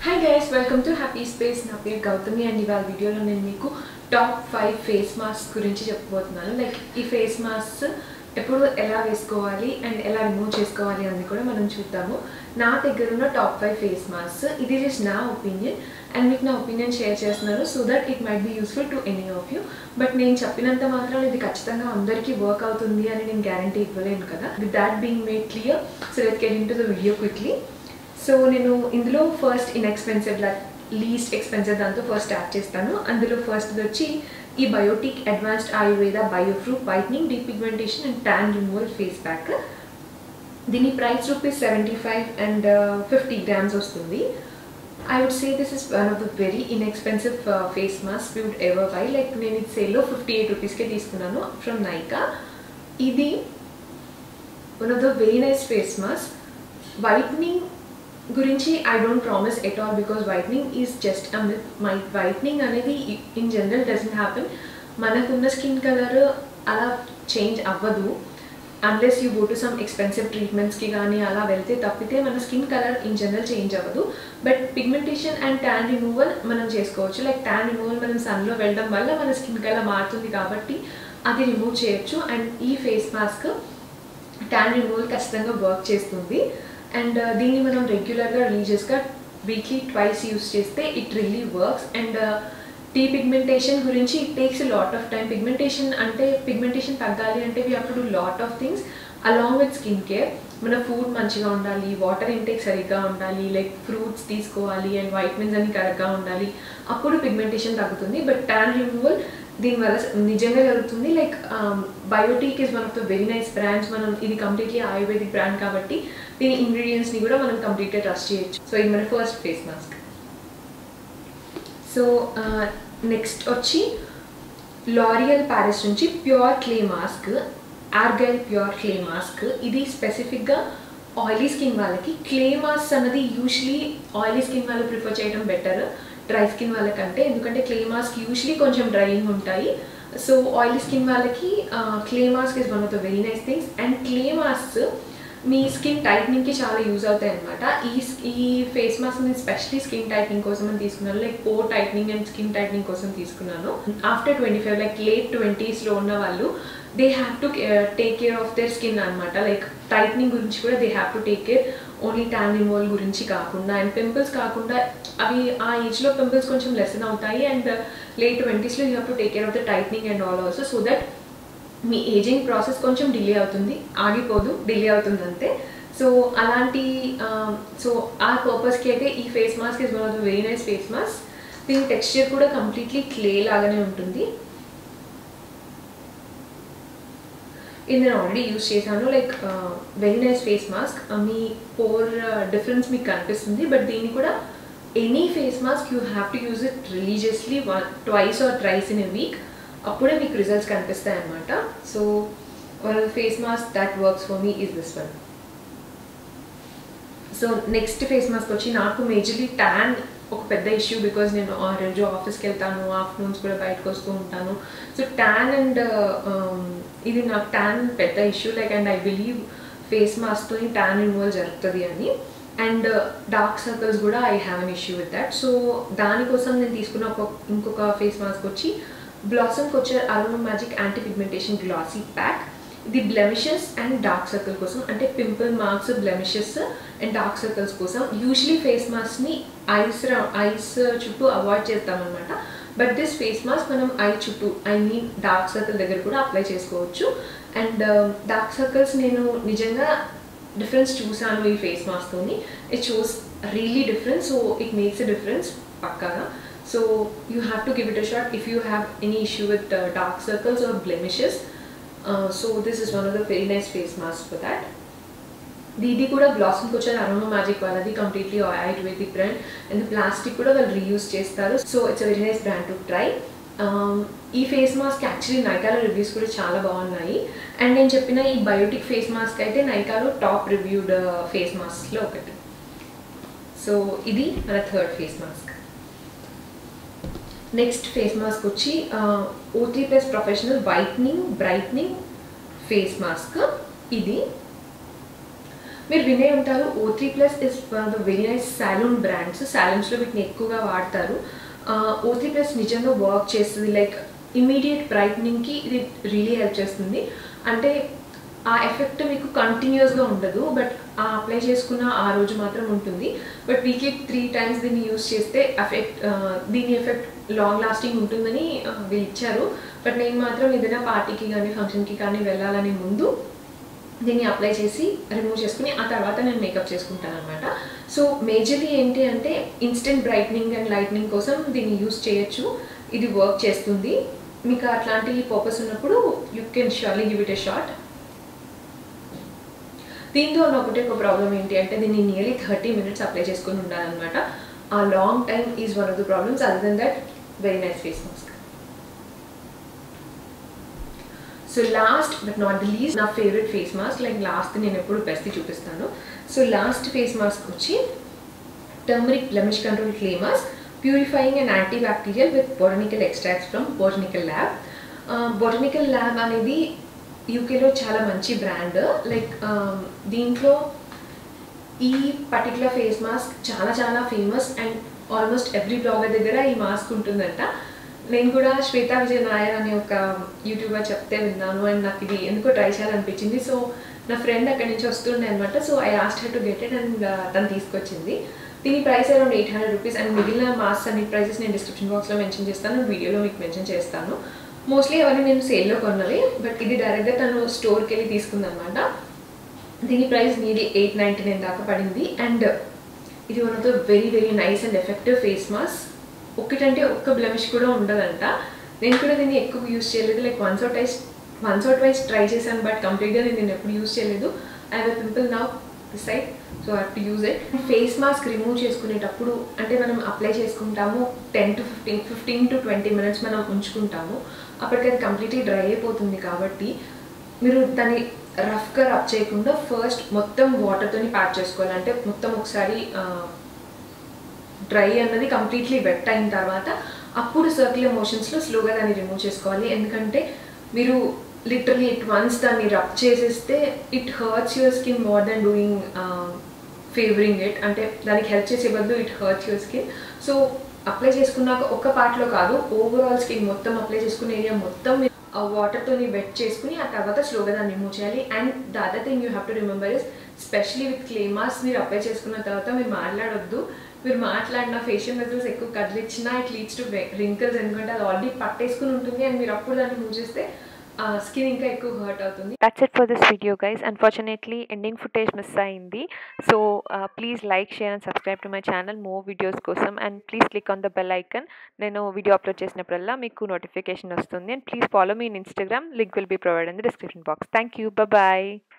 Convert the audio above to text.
Hi guys welcome to happy space నా పేరు Gautami and ఇవాళ వీడియోలో నేను మీకు టాప్ ఫైవ్ ఫేస్ మాస్క్ గురించి చెప్పబోతున్నాను లైక్ ఈ ఫేస్ మాస్క్ ఎప్పుడు ఎలా వేసుకోవాలి అండ్ ఎలా రిమూవ్ చేసుకోవాలి అని కూడా మనం చూద్దాము నా దగ్గర ఉన్న టాప్ ఫైవ్ ఫేస్ మాస్క్ ఇది జస్ట్ నా ఒపీనియన్ అండ్ మీకు నా ఒపీనియన్ షేర్ చేస్తున్నాను so that it might be useful to any of you but నేను చెప్పినంత మాత్రం ఇది ఖచ్చితంగా అందరికీ వర్క్ అవుతుంది అని నేను గ్యారంటీ ఇవ్వలేను కదా with that being made clear so let get into the video quickly so నేను ఇందులో first inexpensive like least expensive దాంతో ఫస్ట్ స్టార్ట్ చేస్తాను అందులో ఫస్ట్ వచ్చి ఈ Biotique advanced Ayurveda bio fruit whitening depigmentation and tan removal face pack దీని price rupees seventy five and fifty grams వస్తుంది I would say this is one of the very inexpensive face mask would ever buy like నేను ఇది సేల్లో fifty eight రూపీస్కే తీసుకున్నాను from Nykaa ఇది one of the very nice face mask whitening గురించి I don't promise at all because whitening is just a myth my whitening అనేది in general doesn't happen మనకున్న skin colour అలా చేంజ్ అవ్వదు unless you go to some expensive ట్రీట్మెంట్స్కి కానీ అలా వెళ్తే తప్పితే మన skin colour in general change అవ్వదు but pigmentation and tan removal మనం చేసుకోవచ్చు లైక్ ట్యాన్ రిమూవల్ మనం సన్లో వెళ్ళడం వల్ల మన స్కిన్ కలర్ మారుతుంది కాబట్టి అది రిమూవ్ చేయొచ్చు అండ్ ఈ ఫేస్ మాస్క్ ట్యాన్ రిమూవల్ ఖచ్చితంగా వర్క్ చేస్తుంది అండ్ దీన్ని మనం రెగ్యులర్గా రిలీజియస్గా వీక్లీ ట్వైస్ యూస్ చేస్తే it really works and the pigmentation గురించి it takes lot of time pigmentation అంటే పిగ్మెంటేషన్ తగ్గాలి అంటే we have to do lot of things along with skin care మన ఫుడ్ మంచిగా ఉండాలి వాటర్ ఇంటేక్ సరిగ్గా ఉండాలి లైక్ ఫ్రూట్స్ తీసుకోవాలి అండ్ వైటమిన్స్ అన్ని కరెక్ట్గా ఉండాలి అప్పుడు పిగ్మెంటేషన్ తగ్గుతుంది బట్ ట్యాన్ రిమూవల్ దీనివల్ల నిజంగా జరుగుతుంది like Biotique is one of the very nice brands మనం ఇది కంప్లీట్లీ ఆయుర్వేదిక్ బ్రాండ్ కాబట్టి దీని ఇంగ్రీడియంట్స్ని కూడా మనం కంప్లీట్గా ట్రస్ట్ చేయొచ్చు సో ఇది మన first face mask so next వచ్చి లారియల్ ప్యారిస్ నుంచి pure clay mask argile pure clay mask ఇది స్పెసిఫిక్గా ఆయిలీ స్కిన్ వాళ్ళకి క్లే మాస్క్ అన్నది యూజువలీ ఆయిలీ స్కిన్ వాళ్ళు ప్రిఫర్ చేయడం బెటర్ డ్రై స్కిన్ వాళ్ళకంటే ఎందుకంటే క్లే మాస్క్ యూజువలీ కొంచెం డ్రైయింగ్ ఉంటాయి సో ఆయిలీ స్కిన్ వాళ్ళకి clay mask is one of the very nice things and clay mask మీ స్కిన్ టైట్నింగ్కి చాలా యూజ్ అవుతాయి అనమాట ఈ ఈ ఫేస్ మాస్క్ నేను స్పెషలీ స్కిన్ టైట్నింగ్ కోసం అని తీసుకున్నాను like pore tightening and skin tightening కోసం తీసుకున్నాను after twenty five like late ట్వంటీస్లో ఉన్న వాళ్ళు they have to take care of their skin అనమాట లైక్ టైట్నింగ్ గురించి కూడా they have to take care only tan removal గురించి కాకుండా అండ్ పింపుల్స్ కాకుండా అవి ఆ ఏజ్లో పింపుల్స్ కొంచెం లెసన్ అవుతాయి అండ్ లేట్ ట్వంటీస్లో you have to take care of the tightening and all also so that మీ ఏజింగ్ ప్రాసెస్ కొంచెం డిలే అవుతుంది ఆగిపోదు డిలే అవుతుంది అంతే సో అలాంటి సో ఆ పర్పస్కి అయితే ఈ face mask is one of the very nice face mask దీని టెక్స్చర్ కూడా కంప్లీట్లీ క్లే లాగానే ఉంటుంది ఇది నేను ఆల్రెడీ యూస్ చేశాను like very nice face mask మీ పోర్ డిఫరెన్స్ మీకు కనిపిస్తుంది బట్ దీన్ని కూడా any face mask you have to use it religiously one twice or thrice in a week అప్పుడే మీకు రిజల్ట్స్ కనిపిస్తాయి అనమాట so one of face mask that works for me is this one so next face mask వచ్చి నాకు majorly tan ఒక పెద్ద issue because నేను ఆ రోజు ఆఫీస్కి వెళ్తాను ఆఫ్టర్నూన్స్ కూడా బయటకు వస్తూ ఉంటాను సో ట్యాన్ అండ్ ఇది నాకు ట్యాన్ పెద్ద issue like and I believe face మాస్క్తో ట్యాన్ రిమూవల్ జరుగుతుంది అని అండ్ డార్క్ సర్కిల్స్ కూడా I have an issue with that so దానికోసం నేను తీసుకున్న ఒక ఇంకొక ఫేస్ మాస్క్ వచ్చి బ్లాసమ్ వచ్చే aroma magic anti pigmentation glossy pack ఇది బ్లెమిషెస్ అండ్ డార్క్ సర్కిల్ కోసం అంటే pimple marks blemishes and dark circles కోసం యూజువలీ ఫేస్ మాస్క్ని ఐస్ ఐస్ చుట్టూ అవాయిడ్ చేస్తామన్నమాట బట్ దిస్ ఫేస్ మాస్క్ మనం ఐ చుట్టూ ఐ మీన్ డార్క్ సర్కిల్ దగ్గర కూడా అప్లై చేసుకోవచ్చు అండ్ డార్క్ సర్కిల్స్ నేను నిజంగా డిఫరెన్స్ చూసాను ఈ ఫేస్ మాస్క్తోని it shows really difference so it makes a difference పక్కాగా so you have to give it a shot if you have any issue with uh, dark circles or blemishes uh, so this is one of the very nice face masks for that ఇది కూడా బ్లాసమ్కి వచ్చేది aroma magic వాళ్ళది completely ayurvedic brand and plastic కూడా వాళ్ళు reuse చేస్తారు so it's very nice brand to try ఈ face mask actually నైకాలో రివ్యూస్ కూడా చాలా బాగున్నాయి అండ్ నేను చెప్పిన ఈ బయోటిక్ ఫేస్ మాస్క్ అయితే నైకాలో టాప్ రివ్యూడ్ ఫేస్ మాస్క్లో ఒకటి సో ఇది మన third face mask next face mask వచ్చి OT plus professional whitening brightening face mask ఇది మీరు వినే ఉంటారు O three plus is one of the very nice salon brands సాలూన్స్లో వీటిని ఎక్కువగా వాడతారు ఓ త్రీ ప్లస్ నిజంగా వర్క్ చేస్తుంది లైక్ ఇమీడియట్ బ్రైట్నింగ్కి ఇది రియలీ హెల్ప్ చేస్తుంది అంటే ఆ ఎఫెక్ట్ మీకు కంటిన్యూస్గా ఉండదు బట్ ఆ అప్లై చేసుకున్న ఆ రోజు మాత్రం ఉంటుంది బట్ వీక్లీ త్రీ టైమ్స్ దీన్ని యూస్ చేస్తే ఎఫెక్ట్ దీని ఎఫెక్ట్ లాంగ్ లాస్టింగ్ ఉంటుందని ఆ, వీళ్ళు ఇచ్చారు బట్ నేను మాత్రం ఏదైనా పార్టీకి కానీ ఫంక్షన్కి కానీ వెళ్ళాలని ముందు దీన్ని అప్లై చేసి రిమూవ్ చేసుకుని ఆ తర్వాత నేను మేకప్ చేసుకుంటాను అనమాట సో మేజర్లీ ఏంటి అంటే ఇన్స్టెంట్ బ్రైట్నింగ్ అండ్ లైట్నింగ్ కోసం దీన్ని యూస్ చేయొచ్చు ఇది వర్క్ చేస్తుంది మీకు అట్లాంటి పర్పస్ ఉన్నప్పుడు you can surely give it a shot దీంతో ఉన్న ఒకటే ఒక ప్రాబ్లం ఏంటి అంటే దీన్ని నియర్లీ థర్టీ మినిట్స్ అప్లై చేసుకుని ఉండాలన్నమాట ఆ long time is one of the problems other than that very nice face mask so last but not the least నా favourite face mask like last నేను ఎప్పుడు బెస్ట్ చూపిస్తాను సో లాస్ట్ ఫేస్ మాస్క్ వచ్చి turmeric blemish control clay mask purifying and anti bacterial with botanical extracts from botanical lab botanical lab అనేది యూకేలో చాలా మంచి brand like దీంట్లో ఈ పర్టికులర్ ఫేస్ మాస్క్ చాలా చాలా famous and almost every blogger దగ్గర ఈ మాస్క్ ఉంటుందంట నేను కూడా శ్వేతా విజయ్ నాయర్ అనే ఒక యూట్యూబర్ చెప్తే విన్నాను అండ్ నాకు ఇది ఎందుకో ట్రై చేయాలనిపించింది సో నా ఫ్రెండ్ అక్కడి నుంచి వస్తుండే అనమాట so I asked her to get it and తను తీసుకొచ్చింది దీని price around eight hundred rupees and మిగిలిన మాస్క్ అన్ని ప్రైసెస్ నేను డిస్క్రిప్షన్ బాక్స్లో మెన్షన్ చేస్తాను వీడియోలో మీకు మెన్షన్ చేస్తాను మోస్ట్లీ అవన్నీ నేను సేల్లో కొన్నవి బట్ ఇది డైరెక్ట్గా తను స్టోర్కి వెళ్ళి తీసుకుందనమాట దీని ప్రైస్ నీది ఎయిట్ నైంటీ నైన్ దాకా పడింది అండ్ ఇది one of the very very nice and effective face mask ఒకటంటే ఒక్క బ్లెమిష్ కూడా ఉండదంట నేను కూడా దీన్ని ఎక్కువ యూస్ చేయలేదు like once or twice once or twice try చేశాను బట్ కంప్లీట్గా నేను దీన్ని ఎప్పుడు యూస్ చేయలేదు I have pimple now side so have to use it face mask remove చేసుకునేటప్పుడు అంటే మనం అప్లై చేసుకుంటాము ten to fifteen fifteen to twenty minutes మనం ఉంచుకుంటాము అప్పటికి అది కంప్లీట్లీ డ్రై అయిపోతుంది కాబట్టి మీరు దాన్ని రఫ్గా రబ్ చేయకుండా ఫస్ట్ మొత్తం వాటర్తోని ప్యాక్ చేసుకోవాలి అంటే మొత్తం ఒకసారి డ్రై అన్నది కంప్లీట్లీ వెట్ అయిన తర్వాత అప్పుడు సర్క్యులర్ మోషన్స్లో స్లోగా దాన్ని రిమూవ్ చేసుకోవాలి ఎందుకంటే మీరు లిటరలీ ఇట్ వన్స్ దాన్ని రబ్ చేసేస్తే it hurts your skin more than doing favouring it అంటే దానికి హెల్ప్ చేసే బదులు it hurts your skin so apply చేసుకున్నాక ఒక పార్ట్లో కాదు ఓవరాల్ స్కిన్ మొత్తం అప్లై చేసుకునే ఏరియా మొత్తం మీరు ఆ వాటర్తో వెట్ చేసుకుని ఆ తర్వాత స్లోగా దాన్ని రిమూవ్ చేయాలి and the other thing you have to remember is specially with clay masks మీరు అప్లై చేసుకున్న తర్వాత మీరు మాట్లాడొద్దు మీరు మాట్లాడిన ఫేషియల్ మజిల్స్ ఎక్కువ కదిలిచ్చినా ఇట్ లీడ్స్ టు రింకల్స్ ఎందుకంటే అది ఆల్రెడీ పట్టేసుకుని ఉంటుంది అండ్ మీరు అప్పుడు దాన్ని మూవ్ చేస్తే స్కిన్ ఇంకా ఎక్కువ హర్ట్ అవుతుంది That's it for this video, guys. Unfortunately, ending footage miss అయింది so please like share and subscribe to my channel more videos కోసం and please click on the bell icon నేను video upload చేసినప్పుడల్లా మీకు notification వస్తుంది and please follow me in Instagram link will be provide in the description box thank you bye